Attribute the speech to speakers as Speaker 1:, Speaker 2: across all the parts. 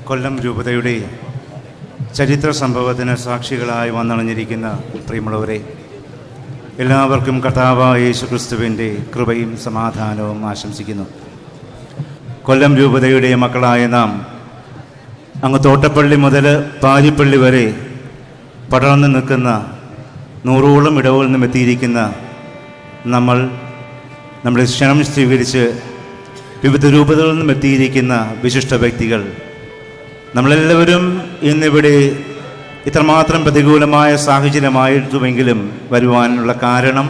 Speaker 1: കൊല്ലം രൂപതയുടെ ചരിത്ര സംഭവത്തിന് സാക്ഷികളായി വന്നണഞ്ഞിരിക്കുന്ന പ്രിയമുള്ളവരെ എല്ലാവർക്കും കർത്താവായ യേശു ക്രിസ്തുവിൻ്റെ കൃപയും സമാധാനവും ആശംസിക്കുന്നു കൊല്ലം രൂപതയുടെ മക്കളായ നാം അങ്ങ് തോട്ടപ്പള്ളി മുതൽ പാരിപ്പള്ളി വരെ പടർന്നു നിൽക്കുന്ന നൂറോളം ഇടവുകളിൽ നിന്നും എത്തിയിരിക്കുന്ന നമ്മൾ നമ്മുടെ ക്ഷണം സ്വീകരിച്ച് വിവിധ രൂപതകളിൽ നിന്നും എത്തിയിരിക്കുന്ന വിശിഷ്ട വ്യക്തികൾ നമ്മളെല്ലാവരും ഇന്നിവിടെ ഇത്രമാത്രം പ്രതികൂലമായ സാഹചര്യമായിട്ടുമെങ്കിലും വരുവാനുള്ള കാരണം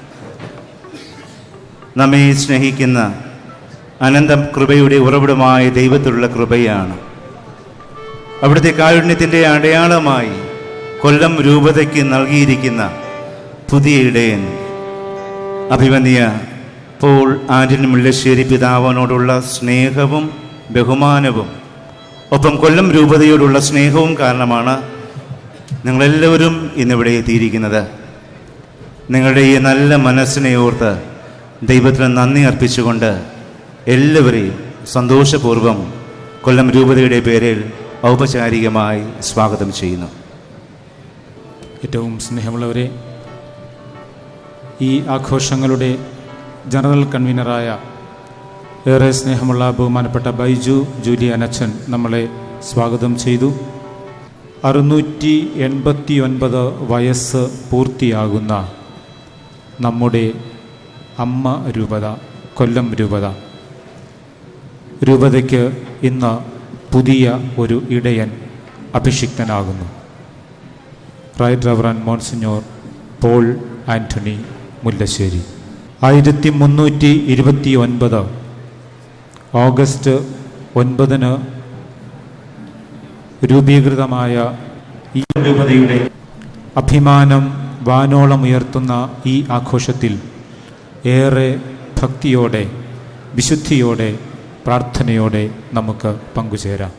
Speaker 1: നമ്മെ സ്നേഹിക്കുന്ന അനന്ത കൃപയുടെ ഉറവിടമായ ദൈവത്തിലുള്ള കൃപയാണ് അവിടുത്തെ കാരുണ്യത്തിൻ്റെ അടയാളമായി കൊല്ലം രൂപതയ്ക്ക് നൽകിയിരിക്കുന്ന പുതിയ ഇടയൻ അഭിമന്യ പോൾ ആന്റണി മുല്ലശ്ശേരി പിതാവിനോടുള്ള സ്നേഹവും ബഹുമാനവും ഒപ്പം കൊല്ലം രൂപതയോടുള്ള സ്നേഹവും കാരണമാണ് നിങ്ങളെല്ലാവരും ഇന്നിവിടെ എത്തിയിരിക്കുന്നത് നിങ്ങളുടെ ഈ നല്ല മനസ്സിനെ ഓർത്ത് ദൈവത്തിന് നന്ദി അർപ്പിച്ചുകൊണ്ട് എല്ലാവരെയും സന്തോഷപൂർവ്വം കൊല്ലം രൂപതയുടെ പേരിൽ ഔപചാരികമായി സ്വാഗതം ചെയ്യുന്നു
Speaker 2: ഏറ്റവും സ്നേഹമുള്ളവരെ ഈ ആഘോഷങ്ങളുടെ ജനറൽ കൺവീനറായ ഏറെ സ്നേഹമുള്ള ബഹുമാനപ്പെട്ട ബൈജു ജൂലിയൻ അച്ഛൻ നമ്മളെ സ്വാഗതം ചെയ്തു അറുന്നൂറ്റി എൺപത്തി ഒൻപത് വയസ്സ് പൂർത്തിയാകുന്ന നമ്മുടെ അമ്മ രൂപത കൊല്ലം രൂപത രൂപതയ്ക്ക് ഇന്ന് പുതിയ ഒരു ഇടയൻ അഭിഷിക്തനാകുന്നു right reverend monsignor Paul Antony Mullassery ആയിരത്തി മുന്നൂറ്റി ഇരുപത്തി ഒൻപത് ഓഗസ്റ്റ് ഒൻപതിന് രൂപീകൃതമായ ഈ രൂപതയുടെ അഭിമാനം വാനോളം ഉയർത്തുന്ന ഈ ആഘോഷത്തിൽ ഏറെ ഭക്തിയോടെ വിശുദ്ധിയോടെ പ്രാർത്ഥനയോടെ നമുക്ക് പങ്കുചേരാം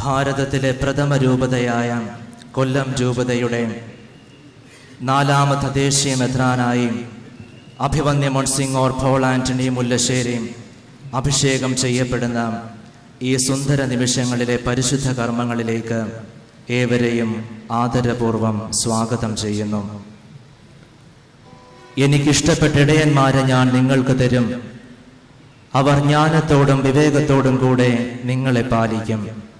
Speaker 3: ഭാരതത്തിലെ പ്രഥമ രൂപതയായ കൊല്ലം രൂപതയുടെ നാലാമത് ദേശീയ മെത്രാനായി അഭിവന്യ മോൺസിംഗോർ പോൾ ആന്റണി മുല്ലശ്ശേരി അഭിഷേകം ചെയ്യപ്പെടുന്ന ഈ സുന്ദര നിമിഷങ്ങളിലെ പരിശുദ്ധ കർമ്മങ്ങളിലേക്ക് ഏവരെയും ആദരപൂർവം സ്വാഗതം ചെയ്യുന്നു എനിക്കിഷ്ടപ്പെട്ട ഇടയന്മാരെ ഞാൻ നിങ്ങൾക്ക് തരും അവർ ജ്ഞാനത്തോടും വിവേകത്തോടും കൂടെ നിങ്ങളെ പാലിക്കും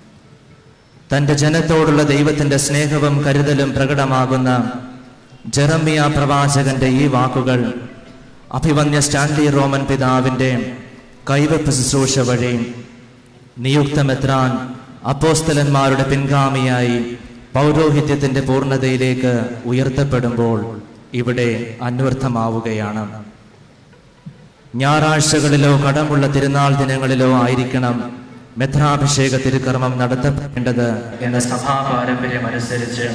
Speaker 3: തന്റെ ജനത്തോടുള്ള ദൈവത്തിന്റെ സ്നേഹവും കരുതലും പ്രകടമാകുന്ന ജെറമിയ പ്രവാചകന്റെ ഈ വാക്കുകൾ അഭിവന്യ സ്റ്റാൻലി റോമൻ പിതാവിന്റെ കൈവപ്പ് ശുശ്രൂഷ വഴി നിയുക്തമെത്രാൻ അപ്പോസ്തലന്മാരുടെ പിൻഗാമിയായി പൗരോഹിത്യത്തിന്റെ പൂർണ്ണതയിലേക്ക് ഉയർത്തപ്പെടുമ്പോൾ ഇവിടെ അന്വർത്ഥമാവുകയാണ് ഞായറാഴ്ചകളിലോ കടമുള്ള തിരുനാൾ ദിനങ്ങളിലോ ആയിരിക്കണം മെത്രാഭിഷേക തിരുക്കർമ്മം നടത്തപ്പെടേണ്ടത് എന്ന സഭാ പാരമ്പര്യം അനുസരിച്ച്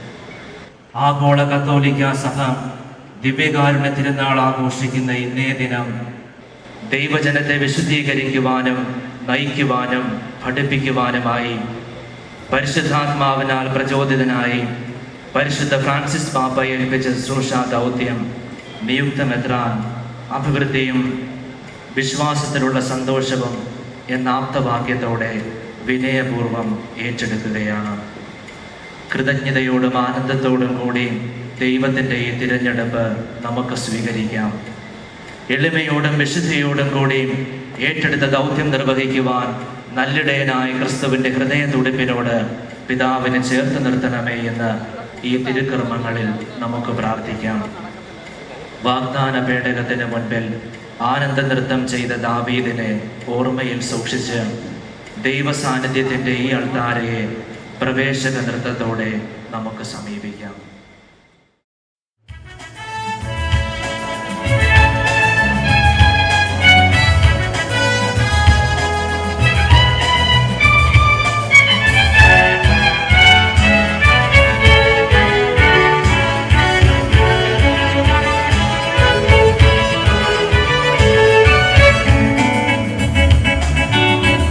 Speaker 3: ആഗോള കത്തോലിക്ക സഭ ദിവ്യകാരുണ്യ തിരുനാൾ ആഘോഷിക്കുന്ന ഇന്നേ ദിനം ദൈവജനത്തെ വിശുദ്ധീകരിക്കുവാനും നയിക്കുവാനും പഠിപ്പിക്കുവാനുമായി പരിശുദ്ധാത്മാവിനാൽ പ്രചോദിതനായി പരിശുദ്ധ ഫ്രാൻസിസ് പാപ്പ ഏൽപ്പിച്ച ശുശ്രൂഷ ദൗത്യം നിയുക്തമെത്രാൻ അഭിവൃദ്ധിയും വിശ്വാസത്തിലുള്ള സന്തോഷവും എന്ന ആപ്തവാക്യത്തോടെ വിനയപൂർവം ഏറ്റെടുക്കുകയാണ് കൃതജ്ഞതയോടും ആനന്ദത്തോടും കൂടി ദൈവത്തിൻ്റെ ഈ തിരഞ്ഞെടുപ്പ് നമുക്ക് സ്വീകരിക്കാം എളിമയോടും വിശുദ്ധിയോടും കൂടി ഏറ്റെടുത്ത ദൗത്യം നിർവഹിക്കുവാൻ നല്ലിടയനായ ക്രിസ്തുവിൻ്റെ ഹൃദയ തുടിപ്പിനോട് പിതാവിനെ ചേർത്ത് നിർത്തണമേ എന്ന് ഈ തിരുക്കർമ്മങ്ങളിൽ നമുക്ക് പ്രാർത്ഥിക്കാം വാഗ്ദാന പേടകത്തിന് മുൻപിൽ ആനന്ദ നൃത്തം ചെയ്ത ദാവീദിനെ ഓർമ്മയിൽ സൂക്ഷിച്ച് ദൈവ സാന്നിധ്യത്തിൻ്റെ ഈ അൾത്താരയെ പ്രവേശക നൃത്തത്തോടെ നമുക്ക് സമീപിക്കാം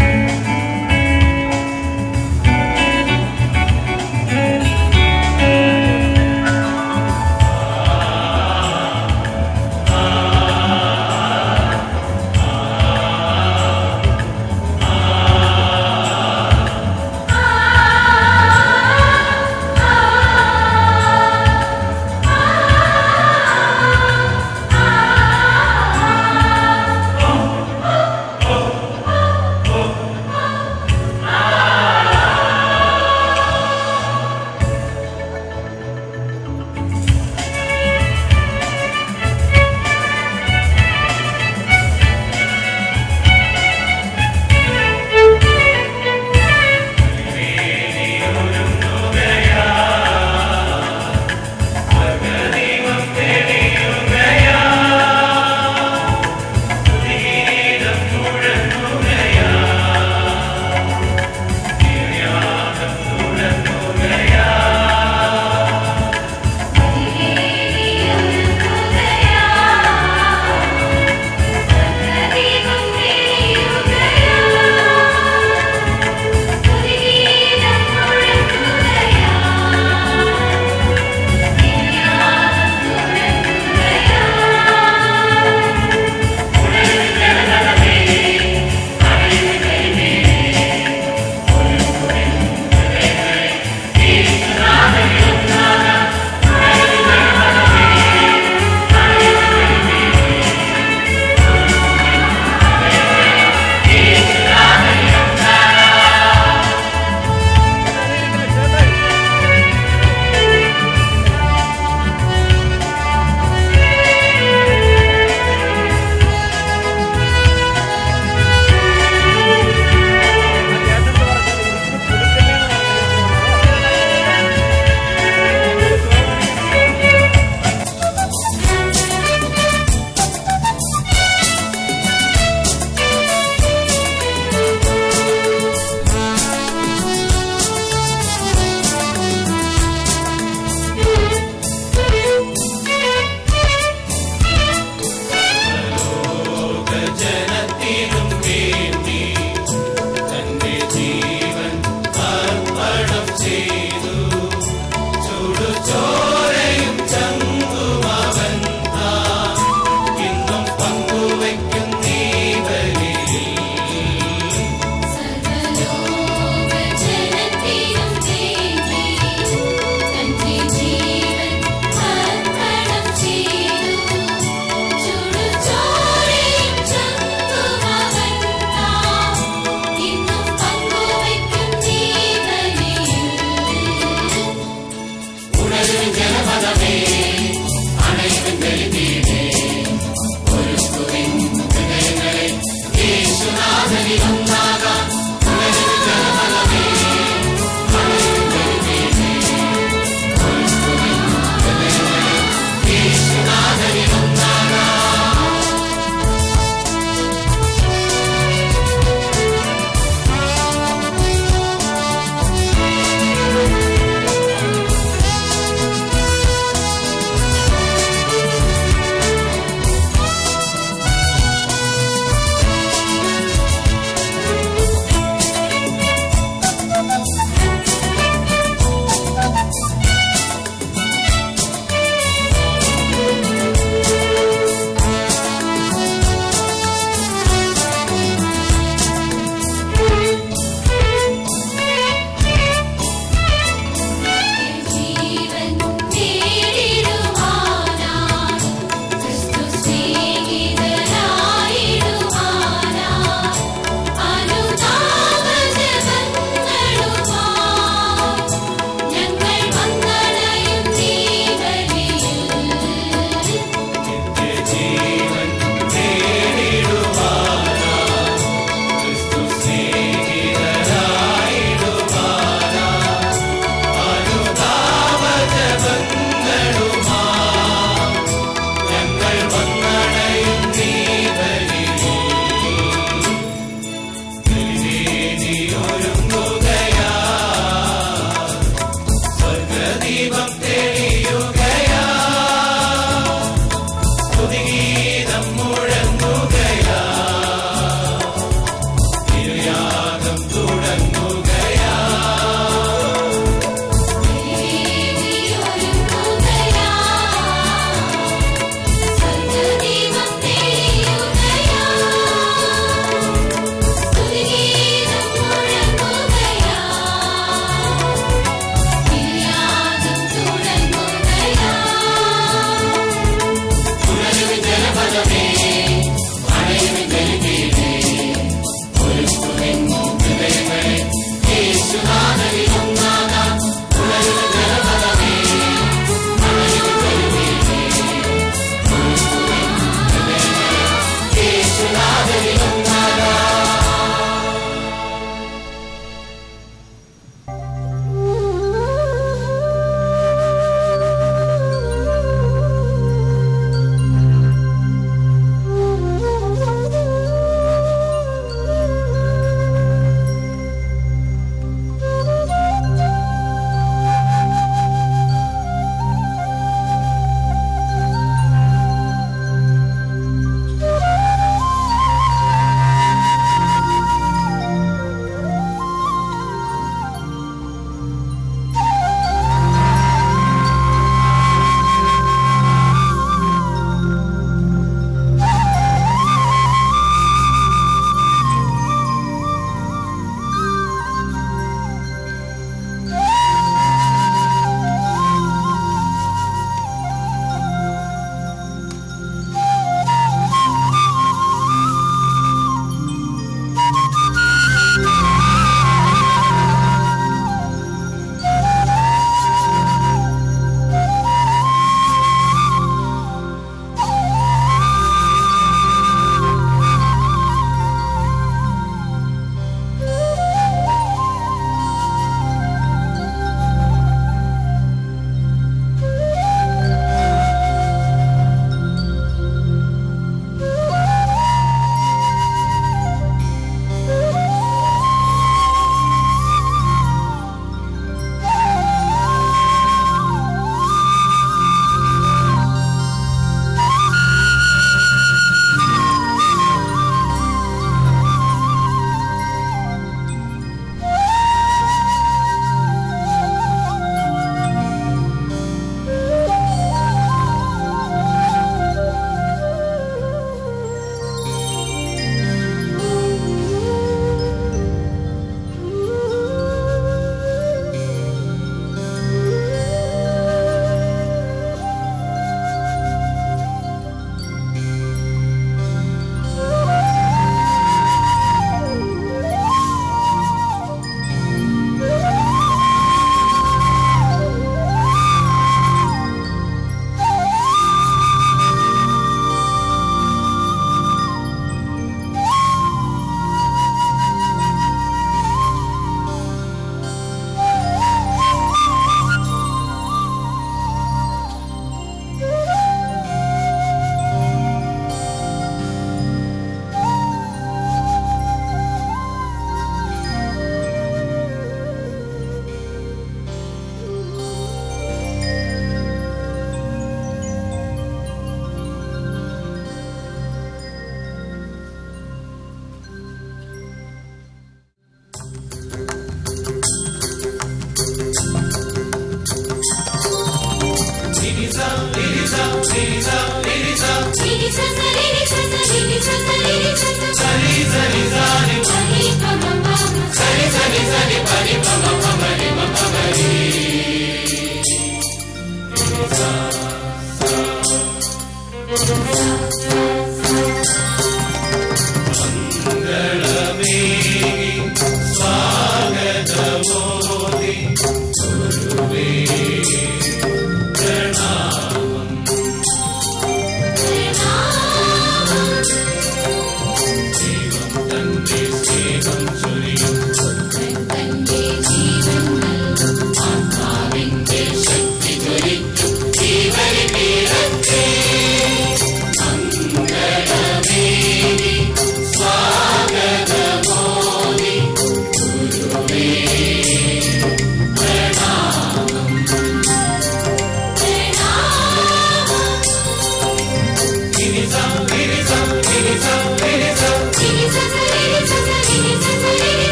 Speaker 4: Thank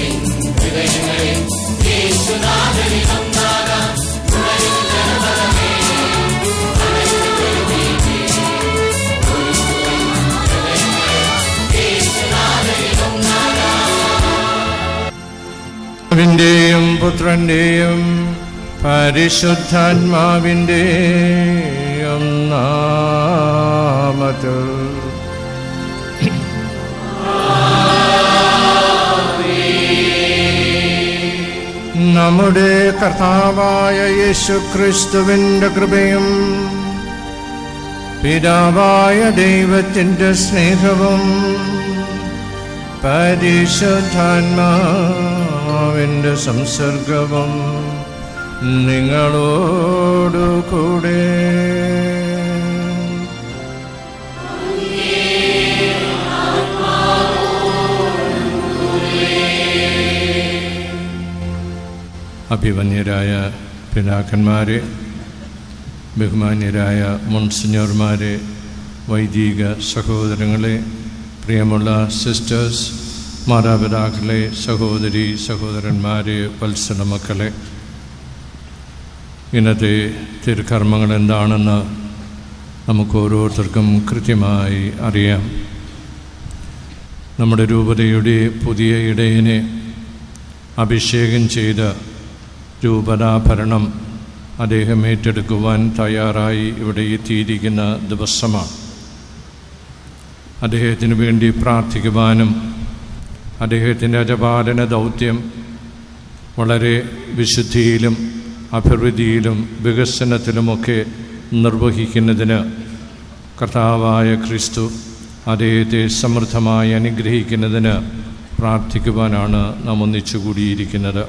Speaker 4: പിതാവിൻ്റെയും പുത്രൻ്റെയും പരിശുദ്ധാത്മാവിൻ്റെയും നാമത്തിൽ നമ്മുടെ കർത്താവായ യേശു ക്രിസ്തുവിൻ്റെ കൃപയും പിതാവായ ദൈവത്തിൻ്റെ സ്നേഹവും പരിശുദ്ധാത്മാവിൻ്റെ സംസർഗവും നിങ്ങളോടു കൂടെ അഭിമന്യരായ പിതാക്കന്മാരെ ബഹുമാന്യരായ മുൻസിഞ്ഞോർമാരെ വൈദിക സഹോദരങ്ങളെ പ്രിയമുള്ള സിസ്റ്റേഴ്സ് മാതാപിതാക്കളെ സഹോദരി സഹോദരന്മാരെ വത്സല മക്കളെ ഇന്നത്തെ തിരുക്കർമ്മങ്ങൾ എന്താണെന്ന് നമുക്ക് ഓരോരുത്തർക്കും കൃത്യമായി അറിയാം നമ്മുടെ രൂപതയുടെ പുതിയ ഇടയനെ അഭിഷേകം ചെയ്ത രൂപതാഭരണം അദ്ദേഹം ഏറ്റെടുക്കുവാൻ തയ്യാറായി ഇവിടെ എത്തിയിരിക്കുന്ന ദിവസമാണ് അദ്ദേഹത്തിന് വേണ്ടി പ്രാർത്ഥിക്കുവാനും അദ്ദേഹത്തിൻ്റെ അജപാലന ദൗത്യം വളരെ വിശുദ്ധിയിലും അഭിവൃദ്ധിയിലും വികസനത്തിലുമൊക്കെ നിർവഹിക്കുന്നതിന് കർത്താവായ ക്രിസ്തു അദ്ദേഹത്തെ സമൃദ്ധമായി അനുഗ്രഹിക്കുന്നതിന് പ്രാർത്ഥിക്കുവാനാണ് നാം ഒന്നിച്ചു കൂടിയിരിക്കുന്നത്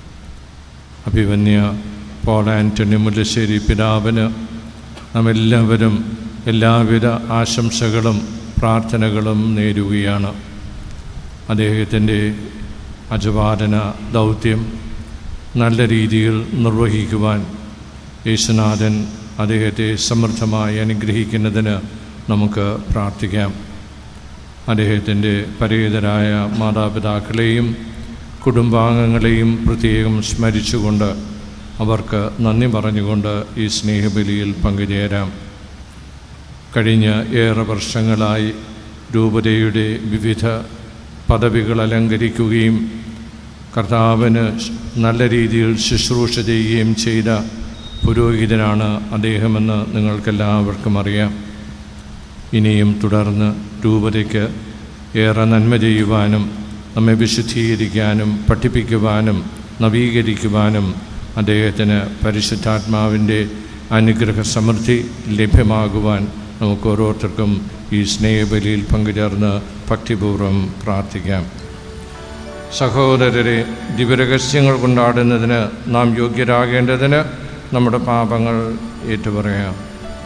Speaker 4: അഭിവന്യ പോൾ ആൻ്റണി മുല്ലശ്ശേരി പിതാവിന് നാം എല്ലാവരും എല്ലാവിധ ആശംസകളും പ്രാർത്ഥനകളും നേരുകയാണ് അദ്ദേഹത്തിൻ്റെ അജപാലന ദൗത്യം നല്ല രീതിയിൽ നിർവഹിക്കുവാൻ യേശുനാഥൻ അദ്ദേഹത്തെ സമൃദ്ധമായി അനുഗ്രഹിക്കുന്നതിന് നമുക്ക് പ്രാർത്ഥിക്കാം അദ്ദേഹത്തിൻ്റെ പരേതരായ മാതാപിതാക്കളെയും കുടുംബാംഗങ്ങളെയും പ്രത്യേകം സ്മരിച്ചുകൊണ്ട് അവർക്ക് നന്ദി പറഞ്ഞുകൊണ്ട് ഈ സ്നേഹബലിയിൽ പങ്കുചേരാം കഴിഞ്ഞ ഏറെ വർഷങ്ങളായി രൂപതയുടെ വിവിധ പദവികൾ അലങ്കരിക്കുകയും കർത്താവിന് നല്ല രീതിയിൽ ശുശ്രൂഷ ചെയ്യുകയും ചെയ്ത പുരോഹിതനാണ് അദ്ദേഹമെന്ന് നിങ്ങൾക്കെല്ലാവർക്കും അറിയാം ഇനിയും തുടർന്ന് രൂപതയ്ക്ക് ഏറെ നന്മ ചെയ്യുവാനും നമ്മെ വിശുദ്ധീകരിക്കാനും പഠിപ്പിക്കുവാനും നവീകരിക്കുവാനും അദ്ദേഹത്തിന് പരിശുദ്ധാത്മാവിൻ്റെ അനുഗ്രഹ സമൃദ്ധി ലഭ്യമാകുവാൻ നമുക്ക് ഓരോരുത്തർക്കും ഈ സ്നേഹബലിയിൽ പങ്കുചേർന്ന് ഭക്തിപൂർവ്വം പ്രാർത്ഥിക്കാം സഹോദരരെ ദിവരഹസ്യങ്ങൾ കൊണ്ടാടുന്നതിന് നാം യോഗ്യരാകേണ്ടതിന് നമ്മുടെ പാപങ്ങൾ ഏറ്റുപറയാം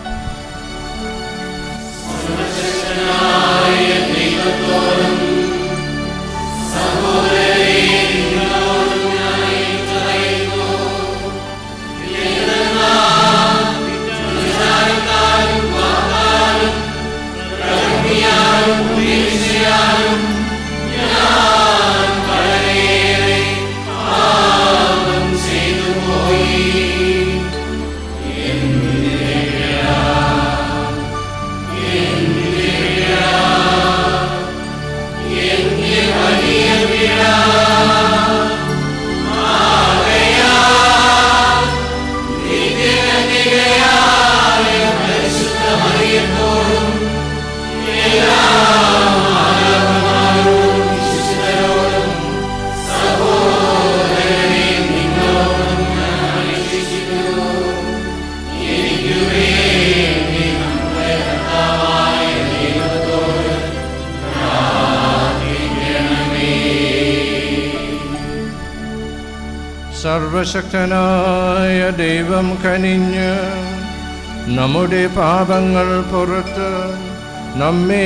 Speaker 4: സർവശക്തനായ ദൈവം കനിഞ്ഞ് നമ്മുടെ പാപങ്ങൾ പുറത്ത് നമ്മെ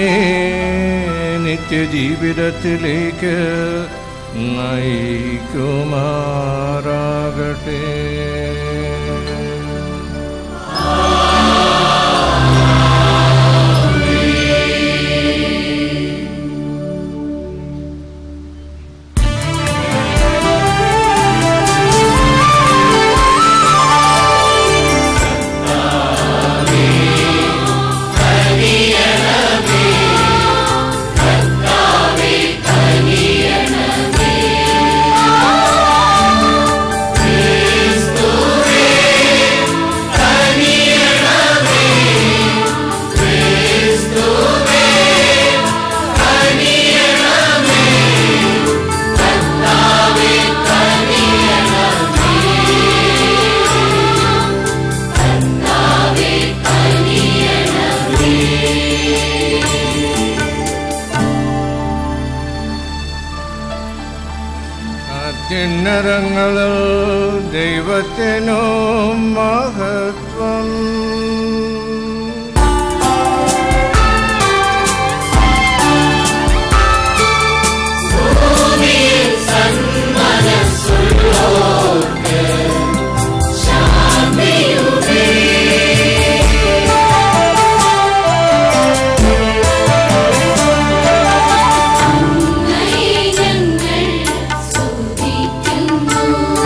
Speaker 4: നിത്യജീവിതത്തിലേക്ക് നയിക്കുമാറാകട്ടെ
Speaker 5: ും
Speaker 4: അത്യുന്നതങ്ങളിൽ ദൈവത്തിനു മഹത്വം
Speaker 5: ഞങ്ങൾ സ്തുതിക്കുന്നു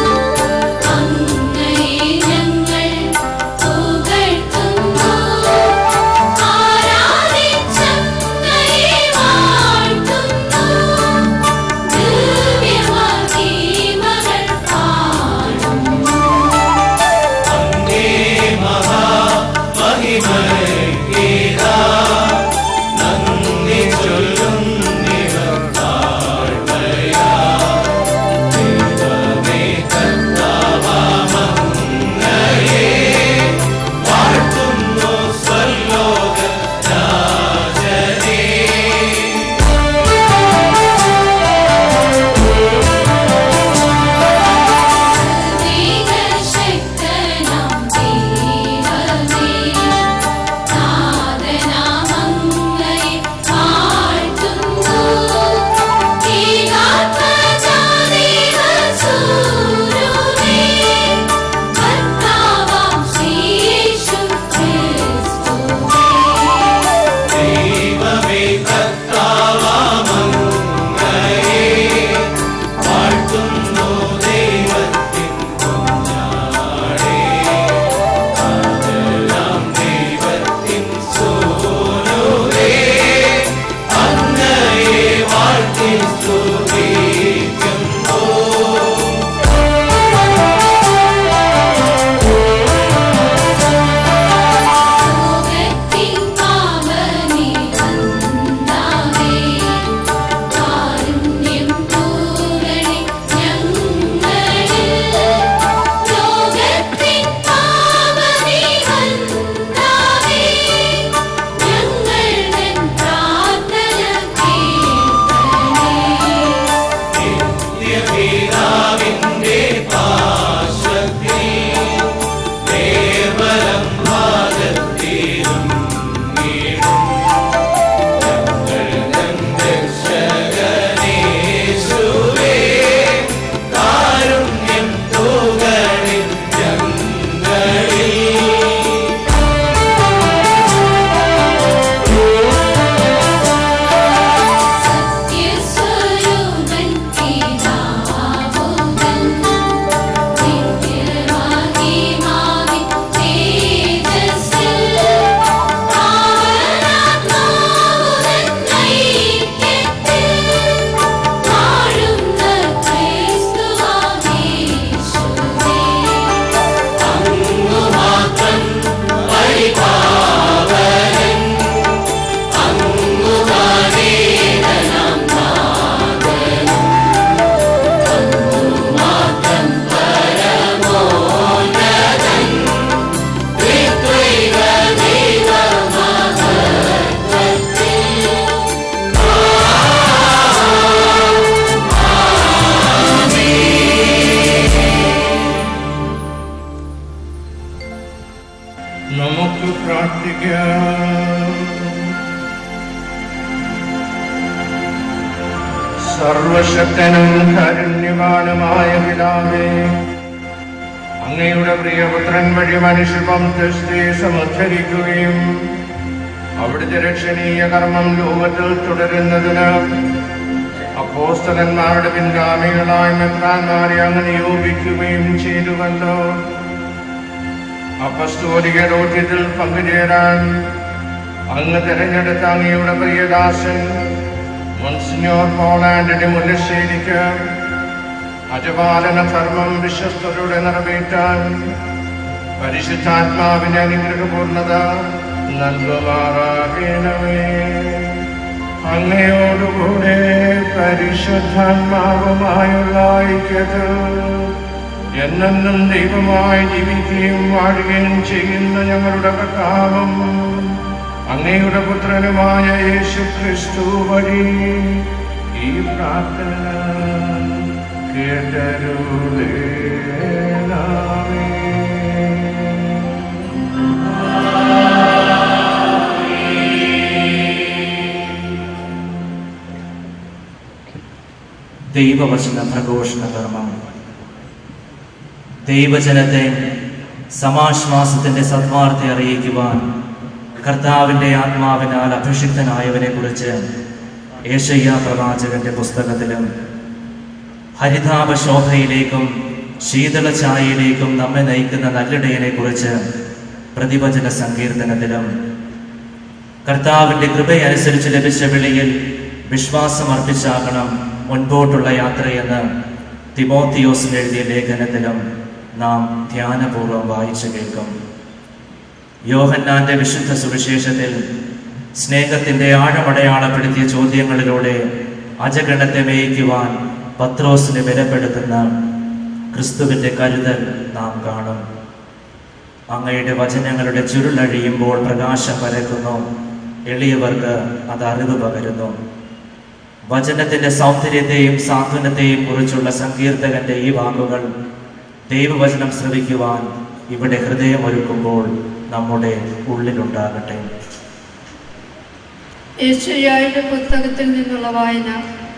Speaker 5: അങ്ങയെ ഞങ്ങൾ പുകഴ്ത്തുന്നു ആരാധിച്ചങ്ങയെ വാഴ്ത്തുന്നു ദിവ്യമഹിമകൾ പാടുന്നു ശക്തനാം ദൈവമേ നാദനാമങ്ങയെ വാഴ്ത്തുന്നു ഏകാത്മജാതീവസൂരുവേ കർത്താവാം ശ്രീയേശു ക്രിസ്തുവേ ലോകത്തിൻ പാവനേ വന്ദാവേ കാരുണ്യം തൂകണേ ഞങ്ങളിൽ ലോകത്തിൻ പാവനേ വന്ദാവേ ഞങ്ങളുടെ പ്രാർത്ഥന കേൾക്കണേ സത്യസ്വരൂപൻ പിതാവുവൻ നിത്യമഹിമാവിൻ തേജസ്സിൽ പാവനാത്മാവുതൻ ഐക്യത്തിൽ വാഴുന്ന ക്രിസ്തുവാം യേശുവേ അങ്ങു മാത്രം പരിപാവനൻ അങ്ങു താനേകനാം നാഥൻ അങ്ങു മാത്രം പരമോന്നതൻ ത്രിത്വൈക ദൈവമഹത്വത്തിൽ
Speaker 4: നമുക്ക് പ്രാർത്ഥിക്കാം സർവശക്തനും കാരുണ്യവാനുമായ പിതാവേ അങ്ങയുടെ പ്രിയപുത്രൻ വഴി മനുഷ്യവംശത്തെ സമുദ്ധരിക്കുകയും അവിടുത്തെ രക്ഷണീയ കർമ്മം ലോകത്തിൽ തുടരുന്നതിന് അപ്പോസ്തലന്മാരുടെ പിൻഗാമികളായ മെത്രാന്മാരെ അങ്ങ് നിയോഗിക്കുകയും ചെയ്തുവല്ലോ അപ്പസ്തോലിക ദൗത്യത്തിൽ പങ്കുചേരാൻ അങ്ങ് തിരഞ്ഞെടുത്ത അങ്ങയുടെ പ്രിയദാസൻ മുൻസിഞ്ഞോർ പോളാൻഡിന്റെ മുല്ലശ്ശേരിക്ക് അജപാലന ധർമ്മം വിശ്വസ്തരുടെ നിറവേറ്റാൻ പരിശുദ്ധാത്മാവിന്റെ അനുഗ്രഹപൂർണത നൽകുമാറാകണമേ അങ്ങയോടുകൂടെ പരിശുദ്ധാത്മാവുമായുള്ള ഐക്യത്തിൽ എന്നെന്നും ദൈവമായി ജീവിക്കുകയും വാഴുകയും ചെയ്യുന്ന ഞങ്ങളുടെ കർത്താവും അങ്ങയുടെ പുത്രനുമായ യേശു ക്രിസ്തു വഴി ഈ പ്രാർത്ഥന കേട്ടരുളേണമേ
Speaker 3: ദൈവവചന പ്രഘോഷണ കർമ്മം ദൈവജനത്തെ സമാശ്വാസത്തിന്റെ സദ്വാർത്ത അറിയിക്കുവാൻ കർത്താവിന്റെ ആത്മാവിനാൽ അഭിഷിക്തനായവനെ കുറിച്ച് ഏഷയ്യ പ്രവാചകന്റെ പുസ്തകത്തിലും ഹരിതാപ ശോഭയിലേക്കും ശീതള ഛായയിലേക്കും നമ്മെ നയിക്കുന്ന നല്ലിടയനെ കുറിച്ച് പ്രതിവചന സങ്കീർത്തനത്തിലും കർത്താവിന്റെ കൃപയനുസരിച്ച് ലഭിച്ച വിളിയിൽ വിശ്വാസം അർപ്പിച്ചാകണം മുൻപോട്ടുള്ള യാത്രയെന്ന് തിമോത്തിയോസിന് എഴുതിയ ലേഖനത്തിലും നാം ധ്യാനപൂർവ്വം വായിച്ചു കേൾക്കും യോഹന്നാന്റെ വിശുദ്ധ സുവിശേഷത്തിൽ സ്നേഹത്തിന്റെ ആഴമടയാളപ്പെടുത്തിയ ചോദ്യങ്ങളിലൂടെ അജഗണത്തെ മേയിക്കുവാൻ പത്രോസിനെ ബലപ്പെടുത്തുന്ന ക്രിസ്തുവിന്റെ കരുതൽ നാം കാണും അങ്ങയുടെ വചനങ്ങളുടെ ചുരുളഴിയുമ്പോൾ പ്രകാശം പരക്കുന്നു എളിയവർക്ക് അത് അറിവ് പകരുന്നു വചനത്തിന്റെ സൗന്ദര്യത്തെയും സാന്ത്വനത്തെയും കുറിച്ചുള്ള സങ്കീർത്തകന്റെ ഈ വാക്കുകൾ ദൈവവചനം ശ്രവിക്കുവാൻ ഇവിടെ ഹൃദയമൊരുക്കുമ്പോൾ നമ്മുടെ ഉള്ളിലുണ്ടാകട്ടെ
Speaker 6: യേശയ്യായുടെ പുസ്തകത്തിൽ നിന്നുള്ള വായന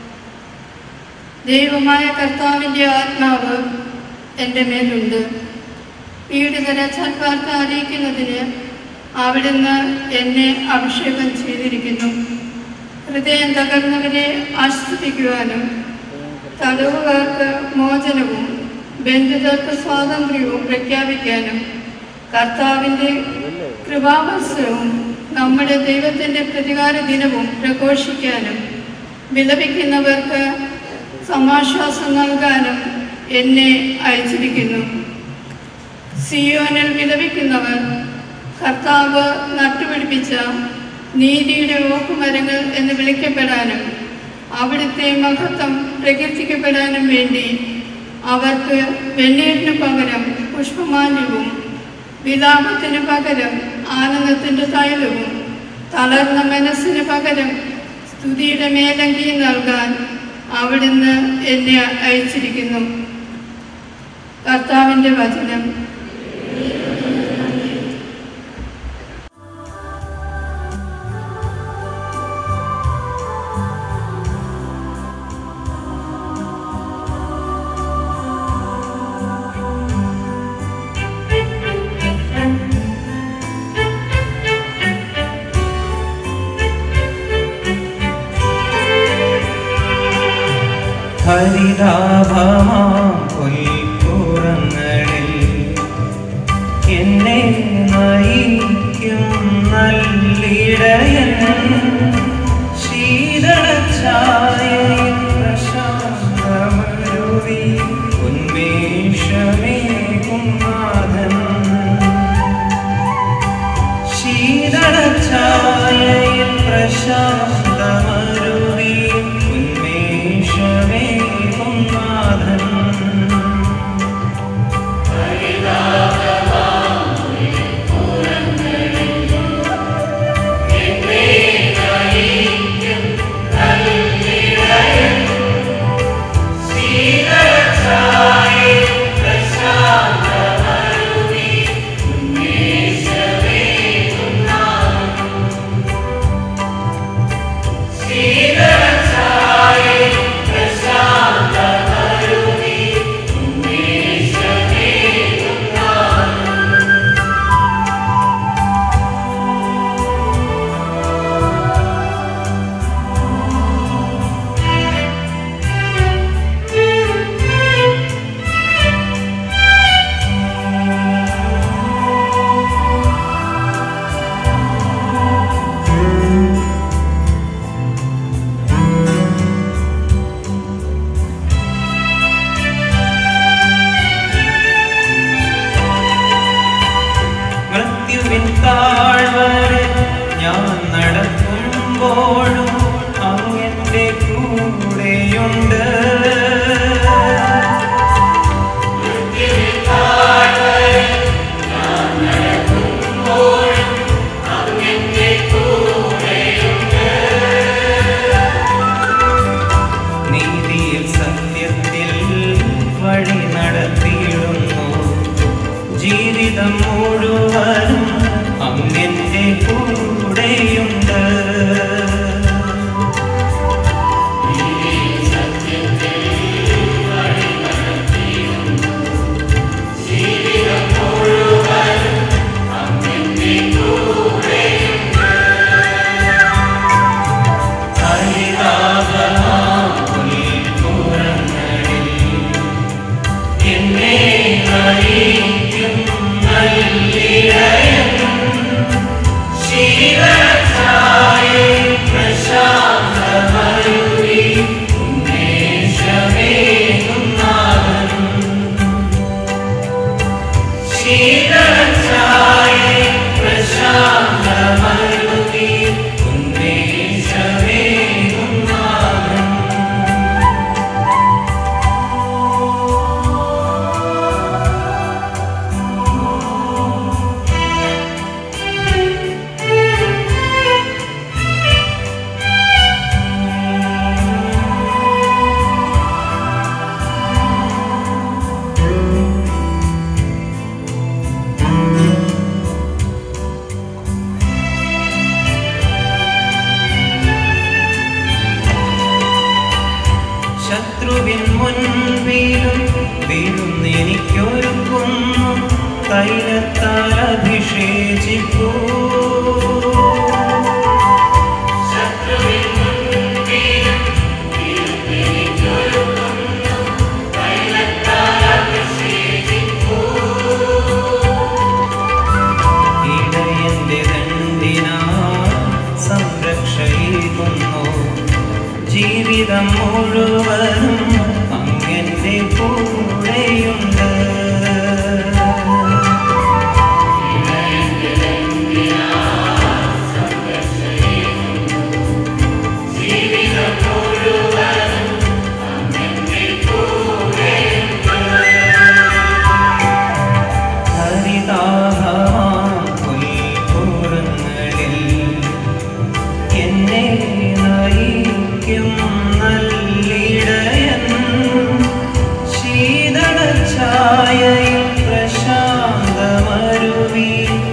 Speaker 6: ദൈവമായ കർത്താവിൻ്റെ ആത്മാവ് എൻ്റെ മേലുണ്ട് പീഡിതരെ സൽവാർത്ത അറിയിക്കുന്നതിന് അവിടുന്ന് എന്നെ അഭിഷേകം ചെയ്തിരിക്കുന്നു ഹൃദയം തകർന്നവരെ ആശ്വസിപ്പിക്കുവാനും തടവുകാർക്ക് മോചനവും ബന്ധിതർക്ക് സ്വാതന്ത്ര്യവും പ്രഖ്യാപിക്കാനും കർത്താവിൻ്റെ കൃപാവത്സരവും നമ്മുടെ ദൈവത്തിൻ്റെ പ്രതികാര ദിനവും പ്രഘോഷിക്കാനും വിലപിക്കുന്നവർക്ക് സമാശ്വാസം നൽകാനും എന്നെ അയച്ചിരിക്കുന്നു സിയോനിൽ വിലപിക്കുന്നവർ കർത്താവ് നട്ടുപിടിപ്പിച്ച നീതിയുടെ ഓക്കുമരങ്ങൾ എന്ന് വിളിക്കപ്പെടാനും അവിടുത്തെ മഹത്വം പ്രകീർത്തിക്കപ്പെടാനും വേണ്ടി അവർക്ക് വെണ്ണീരിന് പകരം പുഷ്പമാല്യവും വിലാപത്തിന് പകരം ആനന്ദത്തിൻ്റെ തൈലവും തളർന്ന മനസ്സിന് പകരം സ്തുതിയുടെ മേലങ്കി നൽകാൻ അവിടുന്ന് എന്നെ അയച്ചിരിക്കുന്നു കർത്താവിൻ്റെ വചനം
Speaker 7: ഹരിതാഭമാം പൊയ്പ്പുറങ്ങളിൽ എന്നെ നയിക്കും നല്ലിടയൻ ശീതളഛായയിൽ പ്രശാന്തമരുവി ഉന്മേഷമേകും നാഥൻ ശീതളഛായയിൽ പ്രശാന്തമരുവി ഉന്മേഷമേകും നാഥൻ
Speaker 5: ീ
Speaker 7: ജീവിതം മുഴുവനും അങ്ങെന്റെ കൂടെയുണ്ട് ഹരിതാപമാം പുൽപ്പുറങ്ങളിൽ എന്നെ നയിക്കും നല്ലിടയൻ ശീലഛായേ പ്രശാന്തമരുവി ഉന്മേഷമേകും നാഥൻ ശീലഛായേ പ്രശാന്തമരുവി ഉന്മേഷമേകും നാഥൻ ശത്രുവിൻ മുൻപിലും വീഴുന്നെനിക്കൊരുക്കുന്നു തൈലത്താൽ അഭിഷേചിപ്പൂ ഇടയന്റെ ദണ്ഡിനാ സംരക്ഷയിക്കുന്നു ജീവിതം മുഴുവനും അങ്ങന്റെ കൂടെയുണ്ട് ഹരിതാഹമാം പുൽപ്പുറങ്ങളിൽ എന്നെ നയിക്കും നല്ലിടയൻ ശീതളഛായയിൽ പ്രശാന്തമരുവി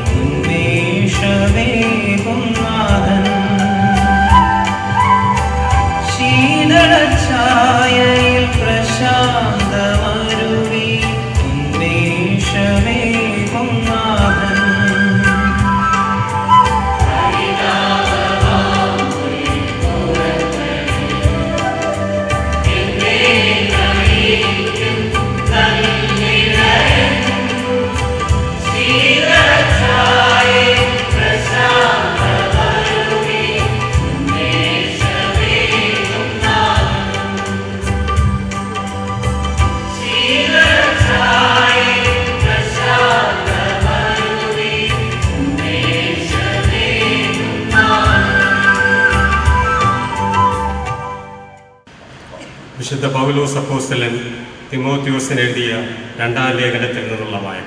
Speaker 7: ഉന്മേഷമേകും നാഥൻ ശീതളഛായയിൽ പ്രശാന്തമരുവി ഉന്മേഷമേകും നാഥൻ
Speaker 8: വിശുദ്ധ പൗലോസ് അപ്പോസ്തലൻ തിമോത്യോസിന് എഴുതിയ രണ്ടാം ലേഖനത്തിൽ നിന്നുള്ള വായന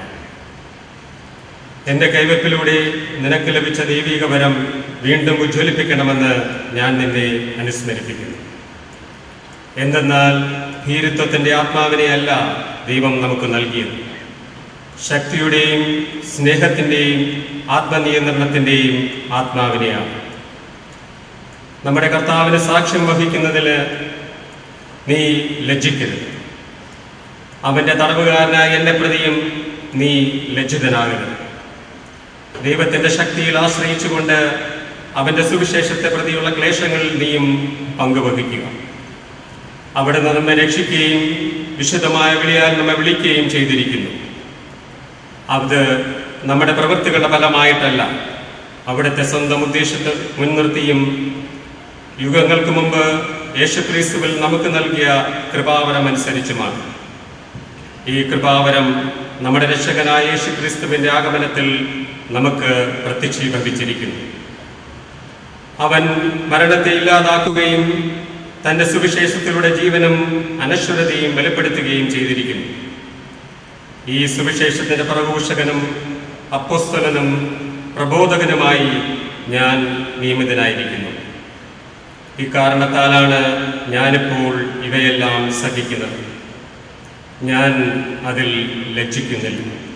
Speaker 8: എൻ്റെ കൈവയ്പിലൂടെ നിനക്ക് ലഭിച്ച ദൈവിക വരം വീണ്ടും ഉജ്ജ്വലിപ്പിക്കണമെന്ന് ഞാൻ നിന്നെ അനുസ്മരിപ്പിക്കുന്നു എന്തെന്നാൽ ഭീരുത്വത്തിൻ്റെ ആത്മാവിനെ അല്ല ദൈവം നമുക്ക് നൽകിയത് ശക്തിയുടെയും സ്നേഹത്തിൻ്റെയും ആത്മനിയന്ത്രണത്തിൻ്റെയും ആത്മാവിനെയാണ് നമ്മുടെ കർത്താവിന് സാക്ഷ്യം വഹിക്കുന്നതിൽ നീ ലജ്ജിക്കരുത് അവന്റെ തടവുകാരനായ എന്നെ പ്രതിയും നീ ലജ്ജിതനാകരുത് ദൈവത്തിന്റെ ശക്തിയിൽ ആശ്രയിച്ചുകൊണ്ട് അവന്റെ സുവിശേഷത്തെ പ്രതിയുള്ള ക്ലേശങ്ങളിൽ നീയും പങ്കുവഹിക്കുക അവിടെ നിന്ന് നമ്മെ രക്ഷിക്കുകയും വിശുദ്ധമായ വിളിയാൽ നമ്മെ വിളിക്കുകയും ചെയ്തിരിക്കുന്നു അത് നമ്മുടെ പ്രവൃത്തികളുടെ ഫലമായിട്ടല്ല അവിടുത്തെ സ്വന്തം ഉദ്ദേശത്തെ മുൻനിർത്തിയും യുഗങ്ങൾക്ക് മുമ്പ് യേശുക്രിസ്തുവിൽ നമുക്ക് നൽകിയ കൃപാവരം അനുസരിച്ചുമാണ് ഈ കൃപാവരം നമ്മുടെ രക്ഷകനായ യേശുക്രിസ്തുവിന്റെ ആഗമനത്തിൽ നമുക്ക് പ്രത്യക്ഷീഭവിച്ചിരിക്കുന്നു അവൻ മരണത്തെ ഇല്ലാതാക്കുകയും തന്റെ സുവിശേഷത്തിലൂടെ ജീവനും അനശ്വരതയും വെളിപ്പെടുത്തുകയും ചെയ്തിരിക്കുന്നു ഈ സുവിശേഷത്തിന്റെ പ്രഘോഷകനും അപ്പോസ്തലനും പ്രബോധകനുമായി ഞാൻ നിയമിതനായിരിക്കുന്നു ഇക്കാരണത്താലാണ് ഞാനിപ്പോൾ ഇവയെല്ലാം സഹിക്കുന്നത് ഞാൻ അതിൽ ലജ്ജിക്കുന്നില്ല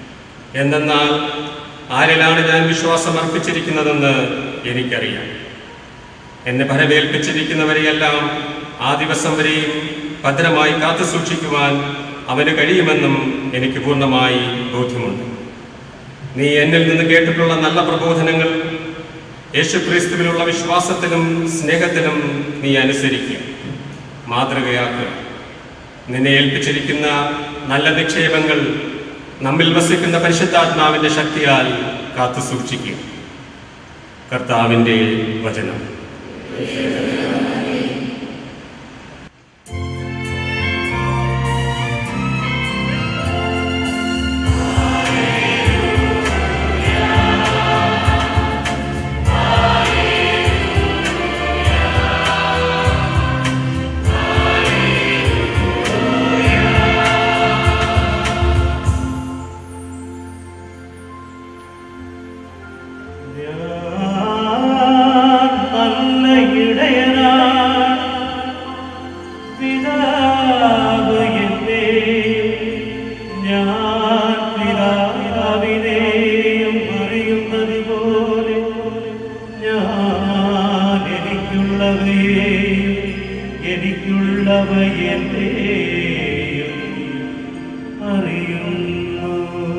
Speaker 8: എന്തെന്നാൽ ആരിലാണ് ഞാൻ വിശ്വാസം അർപ്പിച്ചിരിക്കുന്നതെന്ന് എനിക്കറിയാം എന്നെ ഭരമേൽപ്പിച്ചിരിക്കുന്നവരെയെല്ലാം ആ ദിവസം വരെയും ഭദ്രമായി കാത്തു സൂക്ഷിക്കുവാൻ അവന് കഴിയുമെന്നും എനിക്ക് പൂർണ്ണമായി ബോധ്യമുണ്ട് നീ എന്നിൽ നിന്ന് കേട്ടിട്ടുള്ള നല്ല പ്രബോധനങ്ങൾ യേശുക്രിസ്തുവിലുള്ള വിശ്വാസത്തിലും സ്നേഹത്തിലും നീ അനുസരിക്കുക മാതൃകയാക്കുക നിന്നെ ഏൽപ്പിച്ചിരിക്കുന്ന നല്ല നിക്ഷേപങ്ങൾ നമ്മിൽ വസിക്കുന്ന പരിശുദ്ധാത്മാവിന്റെ ശക്തിയാൽ കാത്തു സൂക്ഷിക്കുക കർത്താവിൻ്റെ വചനം
Speaker 7: നല്ല ഇടയനാണ് പിതാവ് എന്നെ ഞാൻ പിതാവിനെയും അറിയുന്നത് പോലെ ഞാൻ എനിക്കുള്ളവയെയും എനിക്കുള്ളവ എന്നെയും അറിയുന്നു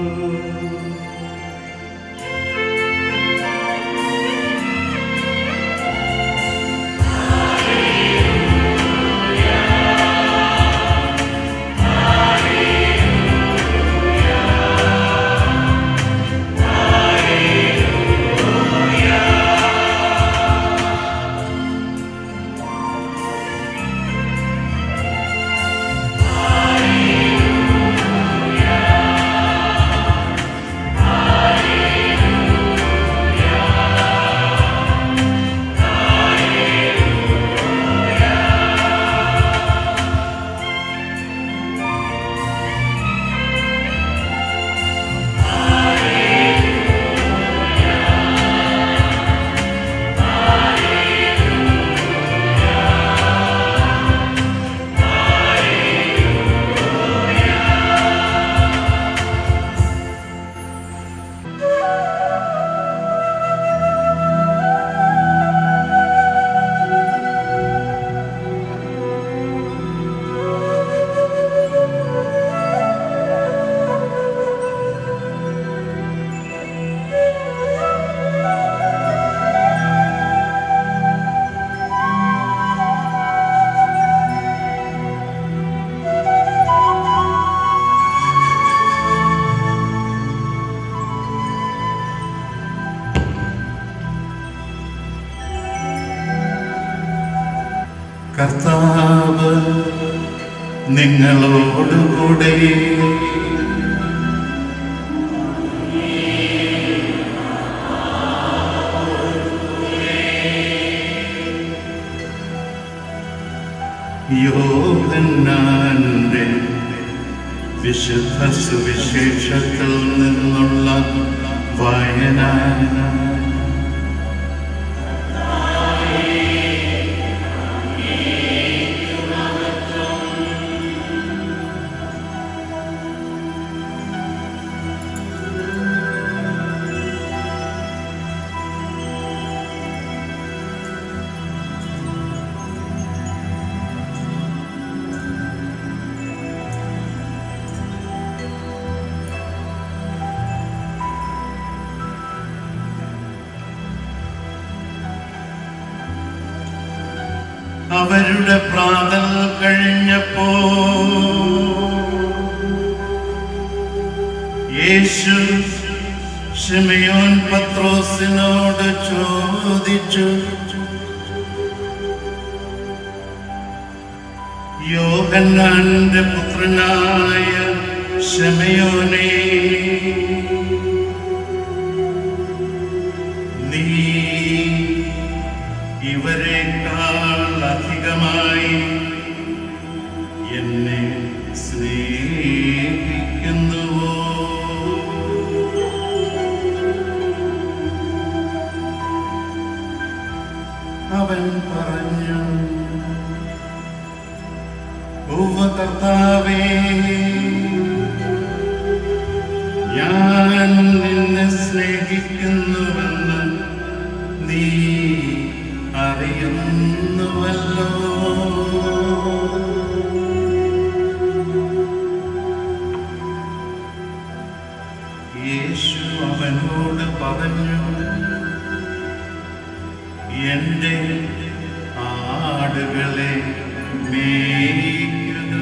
Speaker 9: കർത്താവ് നിങ്ങളോടുകൂടെ യോഹന്നാന്റെ വിശുദ്ധ സുവിശേഷത്തിൽ നിന്നുള്ള വായന അവരുടെ പ്രാതൽ കഴിഞ്ഞപ്പോ യേശു ഷിമയോൻ പത്രോസിനോട് ചോദിച്ചു യോഹന്നാന്റെ പുത്രനായ ഷമയോനെ നീ ഇവരെക്കാൾ അധികമായി എന്നെ സ്നേഹിക്കുന്നുവോ അവൻ പറഞ്ഞു ഉവ്വ കർത്താവേ പറഞ്ഞു എന്റെ ആടുകളെ മേയ്ക്കുക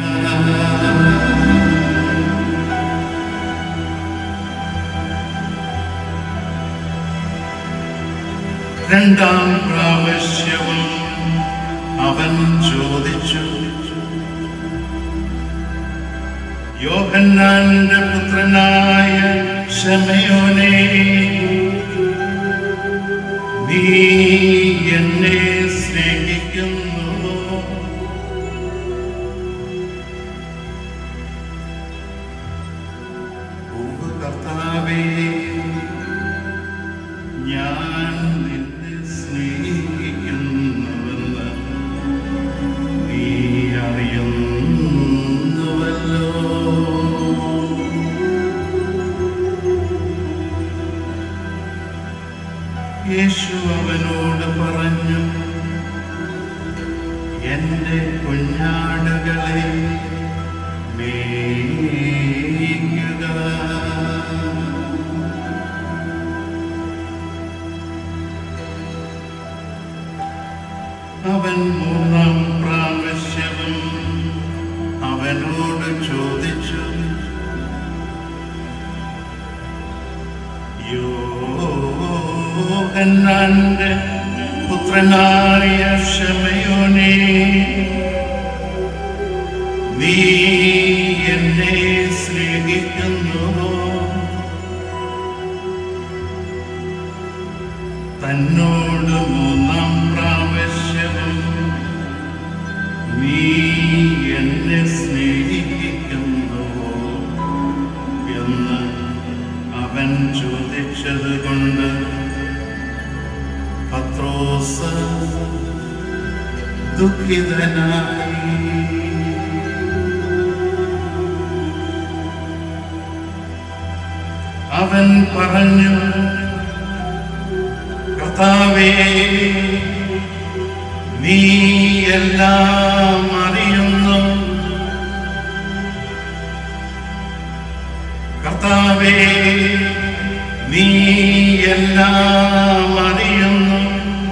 Speaker 9: രണ്ടാം പ്രാവശ്യവും അവൻ ചോദിച്ചു യോഹന്നാന്റെ പുത്രനായ ശമയോനെ നീ എന്നെ സ്നേഹിക്കുന്നു കർത്താവേ ഞാൻ നിന്നെ സ്നേഹിക്കുന്നുവെന്ന് നീ അറിയുന്നുവല്ലോ യേശു അവനോട് പറഞ്ഞു എന്റെ കുഞ്ഞാടുകളെ മേയ്ക്കുക അവൻ മൂന്നാം പ്രാവശ്യവും അവനോട് ചോദിച്ചു യോഹന്നാന്റെ പുത്രനായ ശമയോനെ നീ എന്നെ സ്നേഹിക്കുന്നുവോ തന്നോട് മൂന്നാം പ്രാവശ്യവും നീ എന്നെ സ്നേഹിക്കുന്നുവോ എന്ന് അവൻ ചോദിച്ചത് കൊണ്ട് പത്രോസ് ദുഃഖിതനായി അവൻ പറഞ്ഞു കർത്താവേ നീ എല്ലാം അറിയുന്നു കർത്താവേ നീ എല്ലാം അറിയുന്നു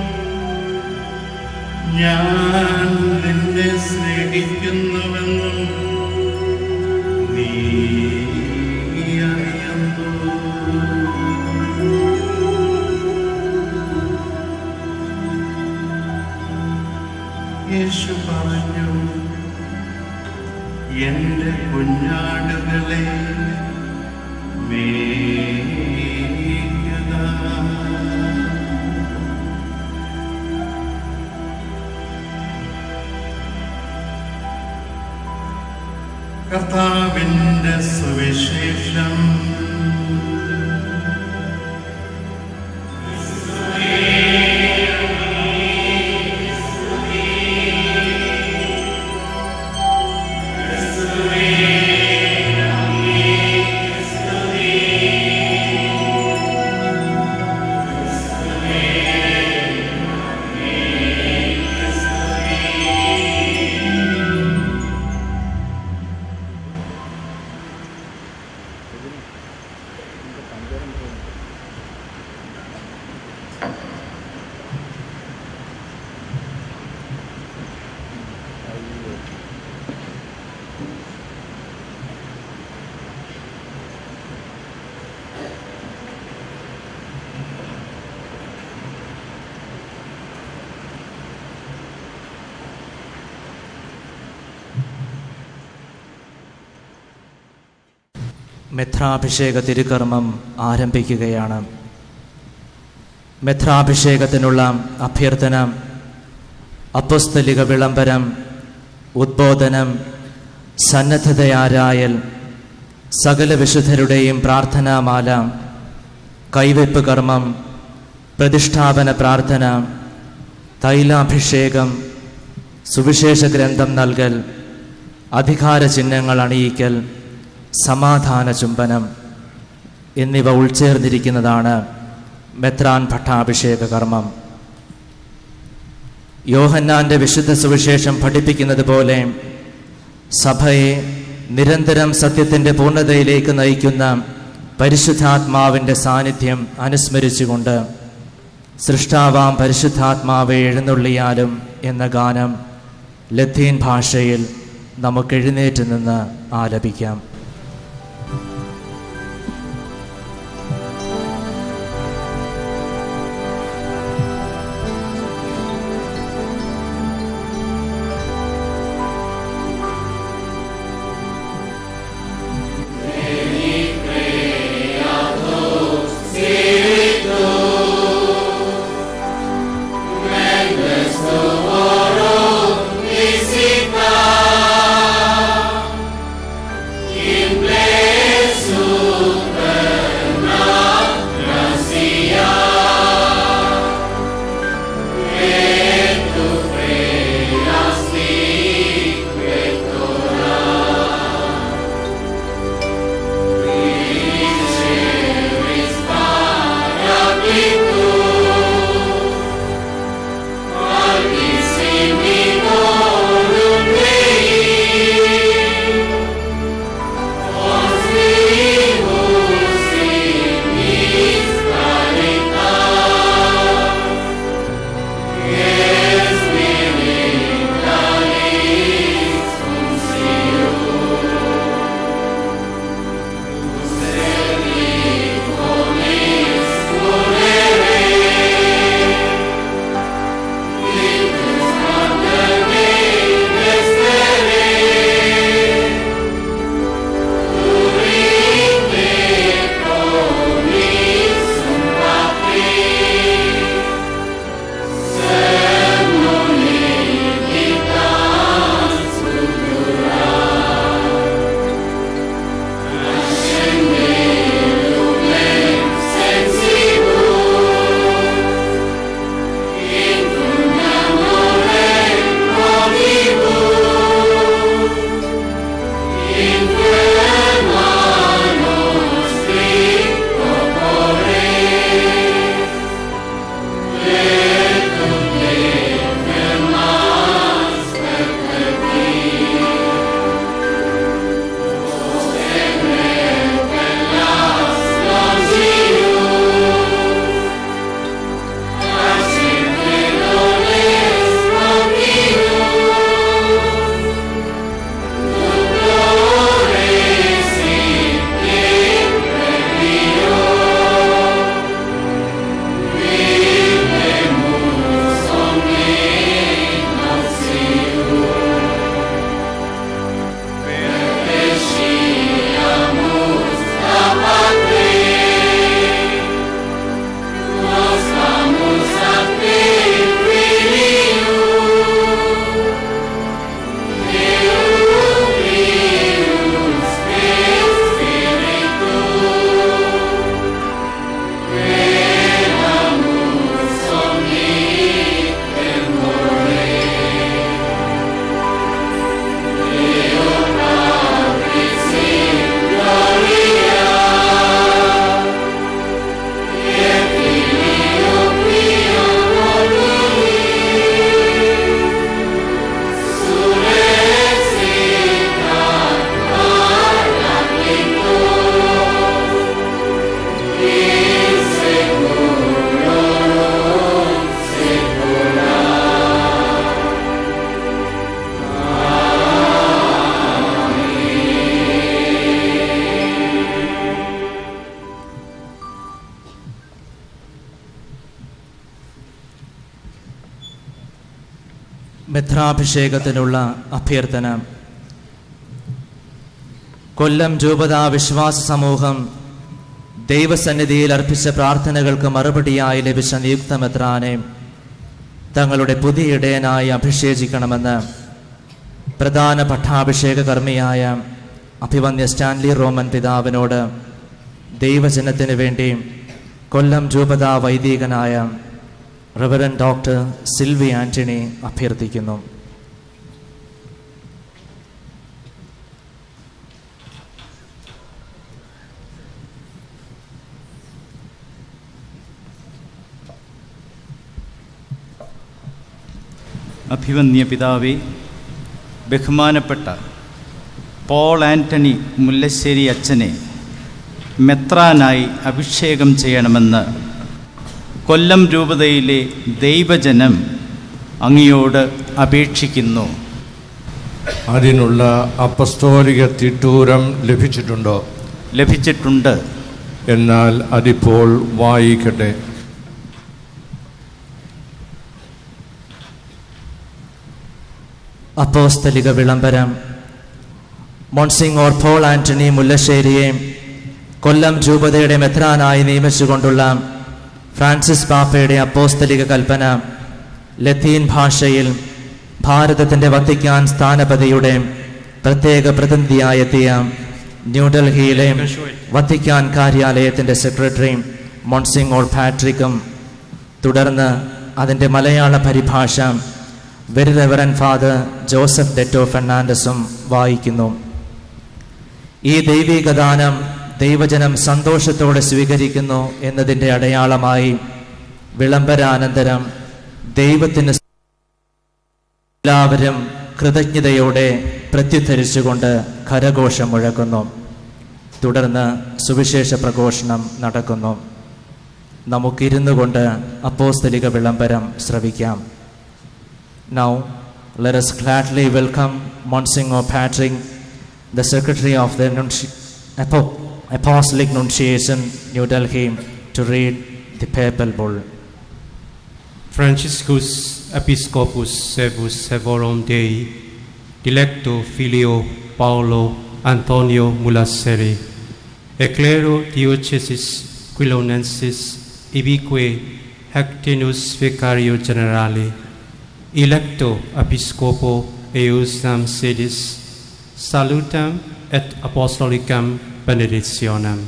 Speaker 9: ഞാൻ നിന്നെ സ്നേഹിക്കുന്നുവെന്നും നീ അറിയുന്നു യേശു പറഞ്ഞു എന്റെ കുഞ്ഞാടുകളെ മേയ്ക്കുക കർത്താവിന്റെ സുവിശേഷം
Speaker 3: മെത്രാഭിഷേക തിരുക്കർമ്മം ആരംഭിക്കുകയാണ് മെത്രാഭിഷേകത്തിനുള്ള അഭ്യർത്ഥന അപ്പസ്തലിക വിളംബരം ഉദ്ബോധനം സന്നദ്ധതയാരായൽ സകല വിശുദ്ധരുടെയും പ്രാർത്ഥനാമാല കൈവയ്പ് കർമ്മം പ്രതിഷ്ഠാപന പ്രാർത്ഥന തൈലാഭിഷേകം സുവിശേഷ ഗ്രന്ഥം നൽകൽ അധികാര ചിഹ്നങ്ങൾ അണിയിക്കൽ സമാധാന ചുംബനം എന്നിവ ഉൾച്ചേർന്നിരിക്കുന്നതാണ് മെത്രാൻ ഭട്ടാഭിഷേക കർമ്മം യോഹന്നാന്റെ വിശുദ്ധ സുവിശേഷം പഠിപ്പിക്കുന്നത് പോലെ സഭയെ നിരന്തരം സത്യത്തിൻ്റെ പൂർണ്ണതയിലേക്ക് നയിക്കുന്ന പരിശുദ്ധാത്മാവിൻ്റെ സാന്നിധ്യം അനുസ്മരിച്ചുകൊണ്ട് സൃഷ്ടാവാം പരിശുദ്ധാത്മാവെ എഴുന്നള്ളിയാലും എന്ന ഗാനം ലത്തീൻ ഭാഷയിൽ നമുക്ക് എഴുന്നേറ്റ് നിന്ന് ആലപിക്കാം മെത്രാഭിഷേകത്തിനുള്ള അഭ്യർത്ഥന കൊല്ലം രൂപത വിശ്വാസ സമൂഹം ദൈവസന്നിധിയിൽ അർപ്പിച്ച പ്രാർത്ഥനകൾക്ക് മറുപടിയായി ലഭിച്ച നിയുക്ത മെത്രാനെ തങ്ങളുടെ പുതിയ ഇടയനായി അഭിഷേചിക്കണമെന്ന് പ്രധാന പട്ടാഭിഷേക കർമ്മിയായ അഭിവന്യ സ്റ്റാൻലി റോമൻ പിതാവിനോട് ദൈവജനത്തിന് വേണ്ടി കൊല്ലം രൂപത വൈദികനായ റവറൻ ഡോക്ടർ സിൽവി ആന്റണി അഭ്യർത്ഥിക്കുന്നു
Speaker 1: അഭിവന്യ പിതാവേ ബഹുമാനപ്പെട്ട പോൾ ആന്റണി മുല്ലശ്ശേരി അച്ഛനെ മെത്രാനായി അഭിഷേകം ചെയ്യണമെന്ന് കൊല്ലം രൂപതയിലെ ദൈവജനം അങ്ങയോട് അപേക്ഷിക്കുന്നു
Speaker 10: അതിനുള്ള അപ്പസ്തോലിക തിട്ടൂരം ലഭിച്ചിട്ടുണ്ടോ
Speaker 1: ലഭിച്ചിട്ടുണ്ട്
Speaker 10: എന്നാൽ അതിപ്പോൾ വായിക്കട്ടെ
Speaker 3: അപ്പോസ്തലിക വിളംബരം മോൺസിങ്ങോർ പോൾ ആന്റണി മുല്ലശ്ശേരിയെ കൊല്ലം രൂപതയുടെ മെത്രാനായി നിയമിച്ചുകൊണ്ടുള്ള ഫ്രാൻസിസ് പാപ്പയുടെ അപ്പോസ്തലിക കൽപ്പന ലത്തീൻ ഭാഷയിൽ ഭാരതത്തിൻ്റെ വത്തിക്കാൻ സ്ഥാനപതിയുടെ പ്രത്യേക പ്രതിനിധിയായെത്തിയ ന്യൂഡൽഹിയിലെ വത്തിക്കാൻ കാര്യാലയത്തിൻ്റെ സെക്രട്ടറി മോൺസിങ്ങോർ പാട്രിക്കും തുടർന്ന് അതിൻ്റെ മലയാള പരിഭാഷ വെരി റെവറൻ ഫാദർ ജോസഫ് ഡെറ്റോ ഫെർണാണ്ടസും വായിക്കുന്നു ഈ ദൈവിക ദാനം ദൈവജനം സന്തോഷത്തോടെ സ്വീകരിക്കുന്നു എന്നതിൻ്റെ അടയാളമായി വിളംബരാനന്തരം ദൈവത്തിന് എല്ലാവരും കൃതജ്ഞതയോടെ പ്രത്യുദ്ധരിച്ചുകൊണ്ട് കരഘോഷം മുഴക്കുന്നു തുടർന്ന് സുവിശേഷ പ്രഘോഷണം നടക്കുന്നു നമുക്കിരുന്നു കൊണ്ട് അപ്പോസ്തലിക വിളംബരം ശ്രവിക്കാം Now, let us gladly welcome Monsignor Patrick, the Secretary of the Nunci- Apo- Apostolic Nunciation, New Delhi, to read the papal bull.
Speaker 8: Franciscus Episcopus Servus Servorum Dei, Dilecto Filio Paolo Antonio Mulasseri, Eclero Diocesis Quilonensis Ibique Hectinus Vicario Generale, Electo Episcopo Eusam Sedis, Salutam et Apostolicam Benedictionem.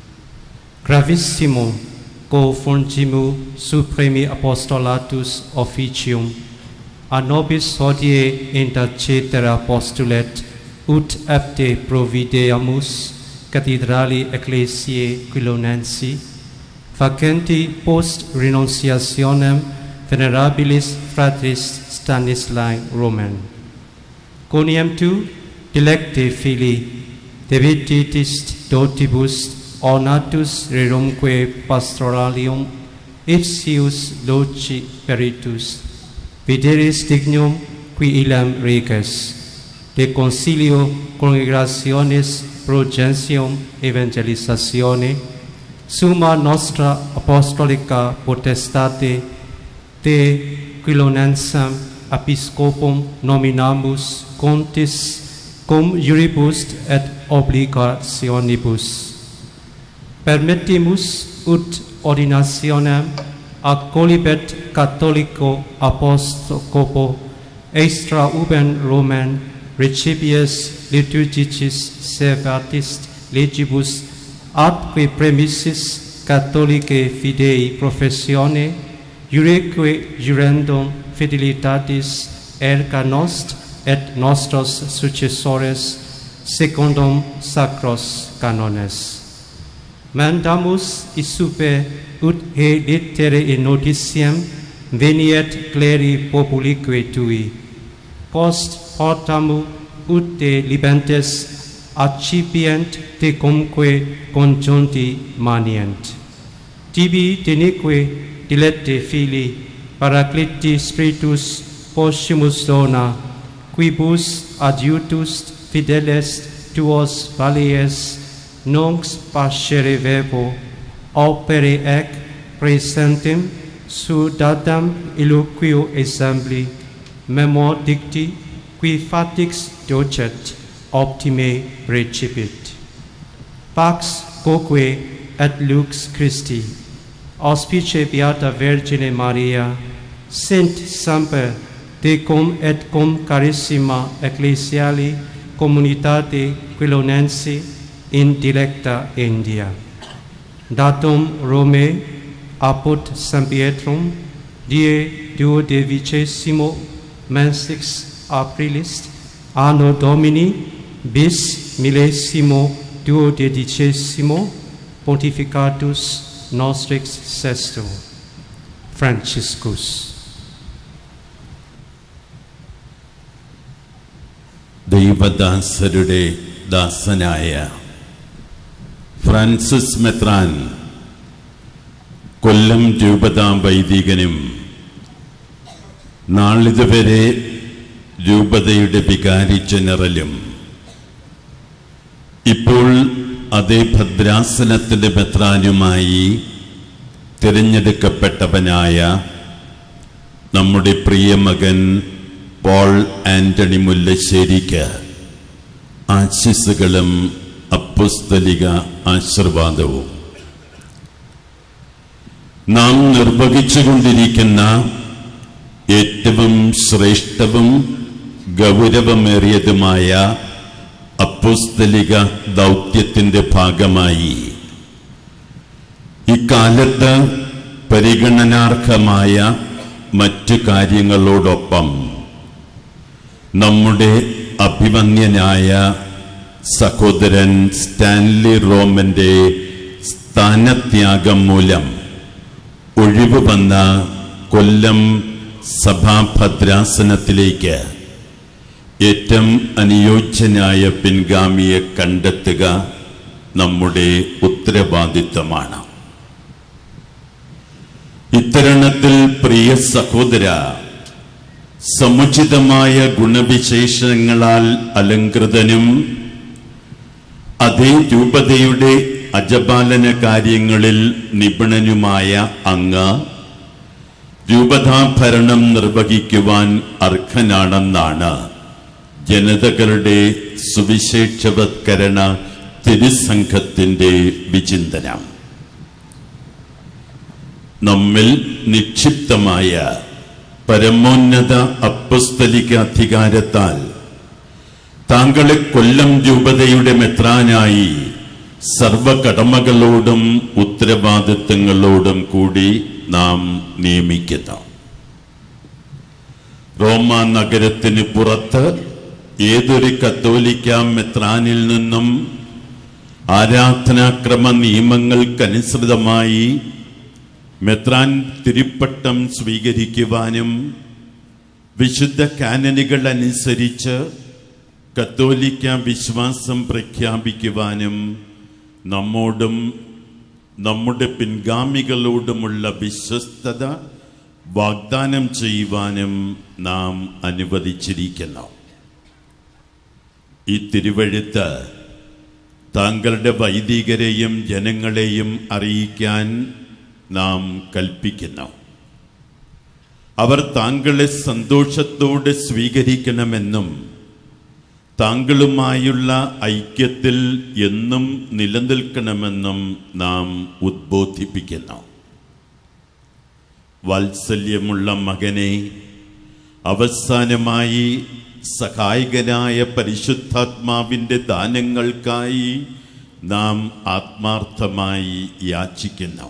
Speaker 8: Gravissimo confungimu supremi apostolatus officium a nobis hodie intercetera postulet ut apte provideamus cathedrali ecclesiae quilonensi facenti post renunciationem venerabilis fratris Stanislae Roman coniem tu dilecte fili debititis dotibus ornatus rerumque pastoralium ipsius loci peritus videris dignum qui illam reges de concilio congregationis pro gentium evangelizatione summa nostra apostolica potestate de quilonensam episcopum nominamus contis cum iuribus et obligationibus permittimus ut ordinationem ad colibet catholico apostoloco extra uben roman recipies liturgicis servatis legibus atque premissis catholicae fidei professione iureque jurendum fidelitatis erga nost et nostros successores secundum sacros canones mandamus isupe ut he littere in notitiam veniet cleri populique tui post portamu ut de libentes accipient te cumque conjunti manient tibi denique dilette fili paracliti spiritus possumus dona quibus adiutus fideles tuos valies nunc pascere verbo opere ec presentem sudadam illoquio assembli memo dicti qui fatix docet optime recipit pax quoque et lux Christi auspice beata Vergine Maria sint semper de cum et cum carissima ecclesiali communitate quilonensi in dilecta India. Datum Rome apud San Pietrum die duodecimo mensix aprilis anno Domini bis millesimo duodecimo pontificatus nostrix sesto Franciscus.
Speaker 11: ദൈവദാസരുടെ ദാസനായ Francis മെത്രാൻ കൊല്ലം രൂപതാ വൈദികനും നാളിതുവരെ രൂപതയുടെ വികാരി ജനറലും ഇപ്പോൾ അതേ ഭദ്രാസനത്തിന്റെ മെത്രാനുമായി തിരഞ്ഞെടുക്കപ്പെട്ടവനായ നമ്മുടെ പ്രിയ മകൻ പോൾ ആന്റണി മുല്ലശ്ശേരിക്ക് ആശിസുകളും അപ്പുസ്തലിക ആശീർവാദവും നാം നിർവഹിച്ചുകൊണ്ടിരിക്കുന്ന ഏറ്റവും ശ്രേഷ്ഠവും ഗൗരവമേറിയതുമായ അപ്പുസ്തലിക ദൗത്യത്തിന്റെ ഭാഗമായി ഇക്കാലത്ത് പരിഗണനാർഹമായ മറ്റു കാര്യങ്ങളോടൊപ്പം നമ്മുടെ അഭിമന്യനായ സഹോദരൻ സ്റ്റാൻലി റോമന്റെ സ്ഥാനത്യാഗം മൂലം ഒഴിവ് വന്ന കൊല്ലം സഭാഭദ്രാസനത്തിലേക്ക് ഏറ്റവും അനുയോജ്യനായ പിൻഗാമിയെ കണ്ടെത്തുക നമ്മുടെ ഉത്തരവാദിത്തമാണ് ഇത്തരണത്തിൽ പ്രിയ സഹോദര സമുചിതമായ ഗുണവിശേഷങ്ങളാൽ അലങ്കൃതനും അതേ രൂപതയുടെ അജപാലന കാര്യങ്ങളിൽ നിപുണനുമായ അങ്ങ് രൂപതാഭരണം നിർവഹിക്കുവാൻ അർഹനാണെന്നാണ് ജനതകളുടെ സുവിശേഷവത്കരണ തിരുസംഘത്തിന്റെ വിചിന്തനം നമ്മിൽ നിക്ഷിപ്തമായ പരമോന്നത അപ്പസ്തലിക അധികാരത്താൽ താങ്കളെ കൊല്ലം രൂപതയുടെ മെത്രാനായി സർവകടമകളോടും ഉത്തരവാദിത്തങ്ങളോടും കൂടി നാം നിയമിക്കുന്നു റോമ നഗരത്തിന് പുറത്ത് ഏതൊരു കത്തോലിക്ക മെത്രാനിൽ നിന്നും ആരാധനാക്രമ നിയമങ്ങൾക്കനുസൃതമായി മെത്രാൻ തിരുപ്പട്ടം സ്വീകരിക്കുവാനും വിശുദ്ധ കാനനുകൾ അനുസരിച്ച് കത്തോലിക്ക വിശ്വാസം പ്രഖ്യാപിക്കുവാനും നമ്മോടും നമ്മുടെ പിൻഗാമികളോടുമുള്ള വിശ്വസ്തത വാഗ്ദാനം ചെയ്യുവാനും നാം അനുവദിച്ചിരിക്കുന്നു ഈ തിരുവഴുത്ത് താങ്കളുടെ വൈദികരെയും ജനങ്ങളെയും അറിയിക്കാൻ നാം കൽപ്പിക്കുന്നു അവർ താങ്കളെ സന്തോഷത്തോടെ സ്വീകരിക്കണമെന്നും താങ്കളുമായുള്ള ഐക്യത്തിൽ എന്നും നിലനിൽക്കണമെന്നും നാം ഉദ്ബോധിപ്പിക്കുന്നു വാത്സല്യമുള്ള മകനെ അവസാനമായി സഹായകനായ പരിശുദ്ധാത്മാവിൻ്റെ ദാനങ്ങൾക്കായി നാം ആത്മാർത്ഥമായി യാചിക്കുന്നു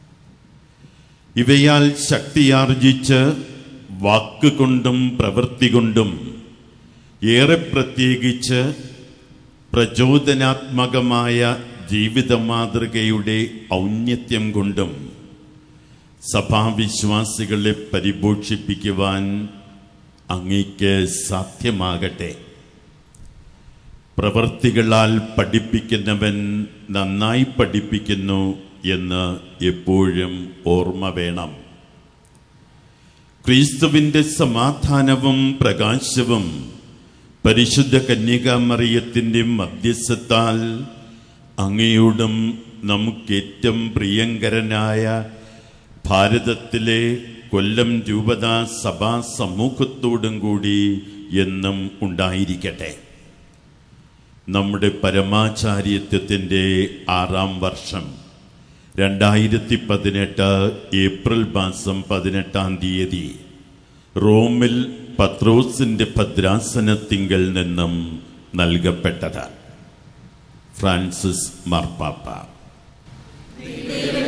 Speaker 11: ഇവയാൽ ശക്തിയാർജിച്ച് വാക്കുകൊണ്ടും പ്രവൃത്തി കൊണ്ടും ഏറെ പ്രത്യേകിച്ച് പ്രചോദനാത്മകമായ ജീവിത മാതൃകയുടെ ഔന്നത്യം കൊണ്ടും സഭാവിശ്വാസികളെ പരിപോഷിപ്പിക്കുവാൻ അങ്ങയ്ക്ക് സാധ്യമാകട്ടെ പ്രവർത്തികളാൽ പഠിപ്പിക്കുന്നവൻ നന്നായി പഠിപ്പിക്കുന്നു എന്ന് എപ്പോഴും ഓർമ്മ വേണം ക്രിസ്തുവിന്റെ സമാധാനവും പ്രകാശവും പരിശുദ്ധ കന്യകാമറിയത്തിൻ്റെ മധ്യസ്ഥത്താൽ അങ്ങയോടും നമുക്കേറ്റവും പ്രിയങ്കരനായ ഭാരതത്തിലെ കൊല്ലം രൂപതാ സഭാ സമൂഹത്തോടും കൂടി എന്നും ഉണ്ടായിരിക്കട്ടെ നമ്മുടെ പരമാചാര്യത്വത്തിൻ്റെ ആറാം വർഷം രണ്ടായിരത്തി പതിനെട്ട് ഏപ്രിൽ മാസം പതിനെട്ടാം തീയതി റോമിൽ പത്രോസിന്റെ ഭദ്രാസനത്തിങ്കൽ നിന്നും നൽകപ്പെട്ടത് ഫ്രാൻസിസ് മാർപ്പാപ്പ
Speaker 5: ദൈവം